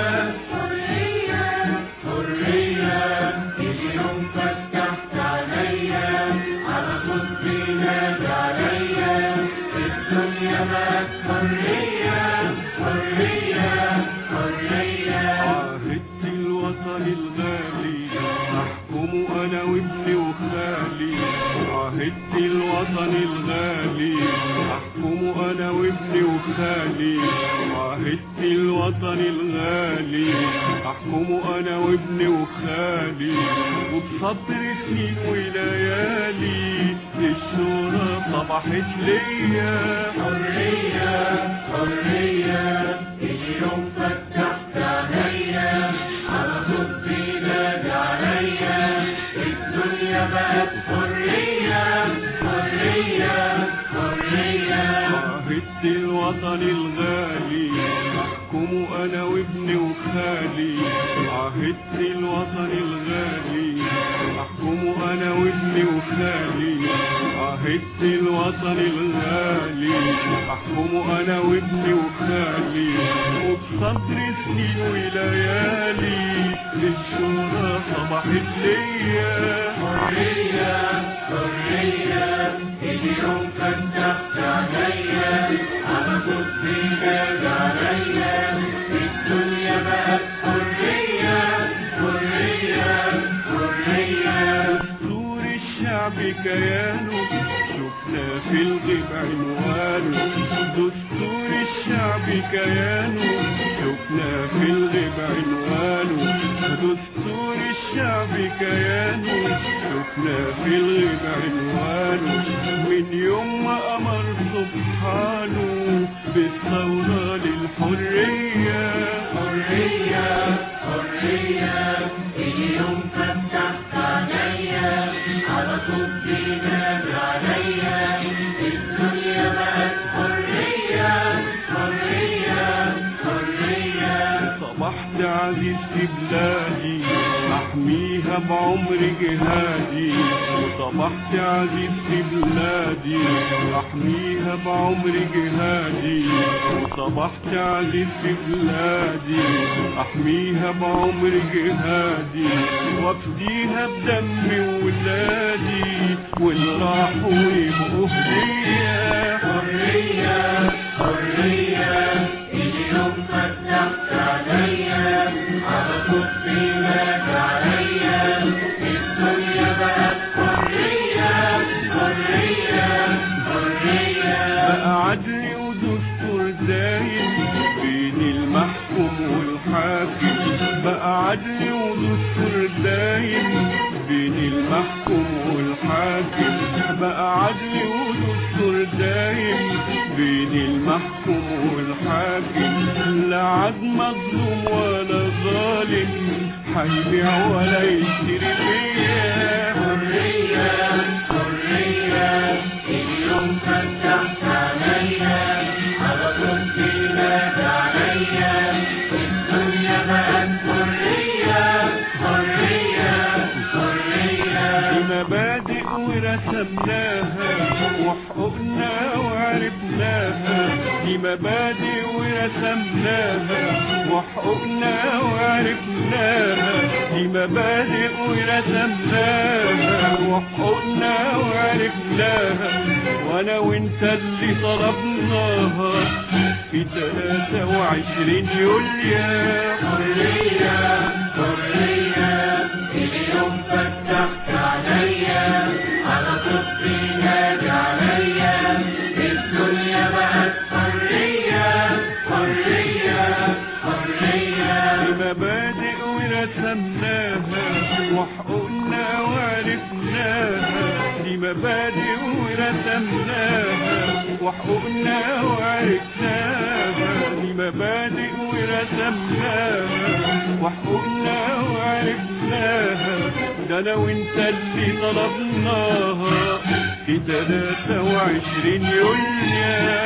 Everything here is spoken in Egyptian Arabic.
حرية حرية اليوم فتحت عليا على خطي نادى عليا الدنيا بقت حرية حرية حرية عهدت الوطن الغالي أحكم أنا وابني وخالي عهدت الوطن الغالي أحكم أنا وابني وخالي عهدت الوطن الغالي أحكم أنا وابني وخالي وبصبر سنين وليالي الشورى صبحت ليا حرية حرية اليوم فتحت عليا على خطي نادى عليا الدنيا بقت حرية حرية حرية عهدت الوطن الغالي أحكم أنا وابني وخالي عهدت الوطن الغالي أحكم أنا وابني وخالي عهدت الوطن الغالي أحكم أنا وابني وخالي وبصبر سنين وليالي للشهرة صبحت ليا حرية حرية اليوم فتحت عليا على خطي نادى عليا الدنيا بقت حرية حرية حرية دستور الشعب كيانه شفنا في الغيب عنوانه دستور الشعب كيانه شفنا في الغيب عنوانه دستور الشعب كيانه شفنا في الغيب عنوانه من يوم ما أمر سبحانه بالثورة للحرية حرية حرية اليوم فتحت عليا على خطي نادى عليا الدنيا بقت حرية حرية حرية صبحت عزيز في بلادي أحميها بعمر جهادي وصبحت عزيز في بلادي أحميها بعمر جهادي وصبحت عزيز في بلادي أحميها بعمر جهادي وافديها بدم ولادي واللي راحوا يبقوا هدية حرية حرية اليوم فتحت عليا على خطي نادى عليا الدنيا بقت حرية حرية حرية بقى عدل ودستور دايم بين المحكوم والحاكم بقى عدل ودستور دايم بين المحكوم والحاكم بقى عدل ودستور دايم بين المحكوم والحاكم لا عاد مظلوم ولا ظالم هيبيع ولا يشتري فيا حرية حرية اليوم فتحت عليا على خطي نادى عليا الدنيا بقت حرية حرية حرية دي مبادئ ورسمناها وحقوقنا وعرفناها دي مبادئ ورسمناها وحقوقنا وعرفناها دي مبادئ ورسمناها وحقوقنا وعرفناها وانا وانت اللي طلبناها في 23 يوليو حرية حرية اليوم فتحت عليا على خطي نادى عليا الدنيا بقت حرية حرية حرية بمبادئ ورسمناها وحقوقنا وعرفناها دي مبادئ ورسمناها وحقوقنا وعرفناها دي مبادئ ورسمناها وحقوقنا وعرفناها ده انا وانت اللي طلبناها في 23 يوليو